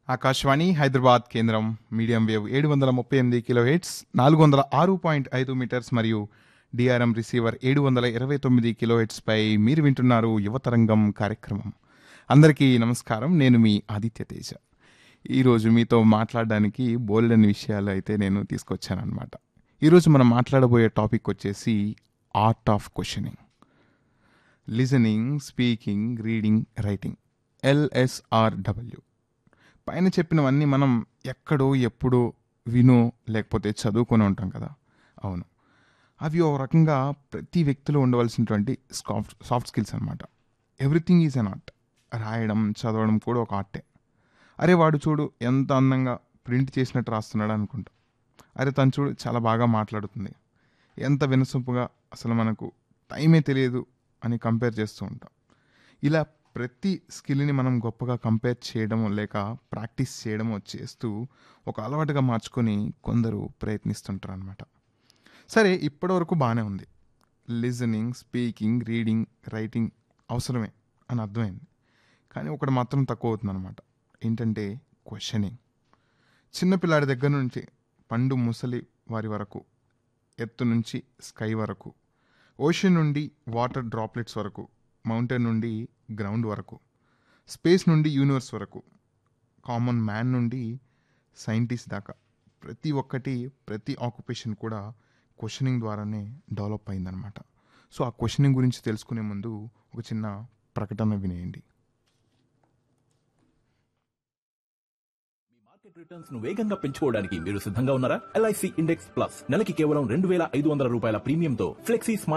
ఆకాశవాణి హైదరాబాద్ కేంద్రం medium wave ఏడు వందల ముప్పై ఎనిమిది కిలో హెట్స్ నాలుగు వందల ఆరు పాయింట్ ఐదు మీటర్స్ మరియు డిఆర్ఎం రిసీవర్ ఏడు వందల ఇరవై తొమ్మిది కిలో హెట్స్పై మీరు వింటున్నారు యువతరంగం కార్యక్రమం అందరికీ నమస్కారం నేను మీ ఆదిత్య తేజ ఈరోజు మీతో మాట్లాడడానికి బోలెడని విషయాలు అయితే నేను తీసుకొచ్చాను అనమాట ఈరోజు మనం మాట్లాడబోయే టాపిక్ వచ్చేసి art of questioning listening speaking reading writing LSRW పైన చెప్పినవన్నీ మనం ఎక్కడో ఎప్పుడో వినో లేకపోతే చదువుకొని ఉంటాం కదా అవును అవి ఓ రకంగా ప్రతి వ్యక్తిలో ఉండవలసినటువంటి సాఫ్ట్ సాఫ్ట్ స్కిల్స్ అనమాట ఎవ్రీథింగ్ ఈజ్ అన్ ఆర్ట్ రాయడం చదవడం కూడా ఒక ఆర్టే అరే వాడు చూడు ఎంత అందంగా ప్రింట్ చేసినట్టు రాస్తున్నాడు అనుకుంటా అరే తను చూడు చాలా బాగా మాట్లాడుతుంది ఎంత వినసొంపుగా అసలు మనకు టైమే తెలియదు అని కంపేర్ చేస్తూ ఉంటాం ఇలా ప్రతి స్కిల్ని మనం గొప్పగా కంపేర్ చేయడము లేక ప్రాక్టీస్ చేయడము చేస్తూ ఒక అలవాటుగా మార్చుకొని కొందరు ప్రయత్నిస్తుంటారు అనమాట సరే ఇప్పటివరకు బాగానే ఉంది లిజనింగ్ స్పీకింగ్ రీడింగ్ రైటింగ్ అవసరమే అని అర్థమైంది కానీ ఒకటి మాత్రం తక్కువ అవుతుంది అనమాట ఏంటంటే క్వశ్చనింగ్ చిన్నపిల్లాడి దగ్గర నుంచి పండు ముసలి వారి వరకు ఎత్తు నుంచి స్కై వరకు ఓషన్ నుండి వాటర్ డ్రాప్లెట్స్ వరకు మౌంటైన్ నుండి గ్రౌండ్ వరకు స్పేస్ నుండి యూనివర్స్ వరకు కామన్ మ్యాన్ నుండి సైంటిస్ట్ దాకా ప్రతి ఒక్కటి ప్రతి ఆక్యుపేషన్ కూడా క్వశ్చనింగ్ ద్వారానే డెవలప్ అయిందనమాట సో ఆ క్వశ్చనింగ్ గురించి తెలుసుకునే ముందు ఒక చిన్న ప్రకటన వినేయండి మీ మార్కెట్ రిటర్న్స్ ను వేగంగా పెంచుకోవడానికి మీరు సిద్ధంగా ఉన్నారా ఎల్ఐసి ఇండెక్స్ ప్లస్ నెలకి కేవలం రెండు వేల ఐదు వందల రూపాయల ప్రీమియంతో ఫ్లెక్సీ స్మార్ట్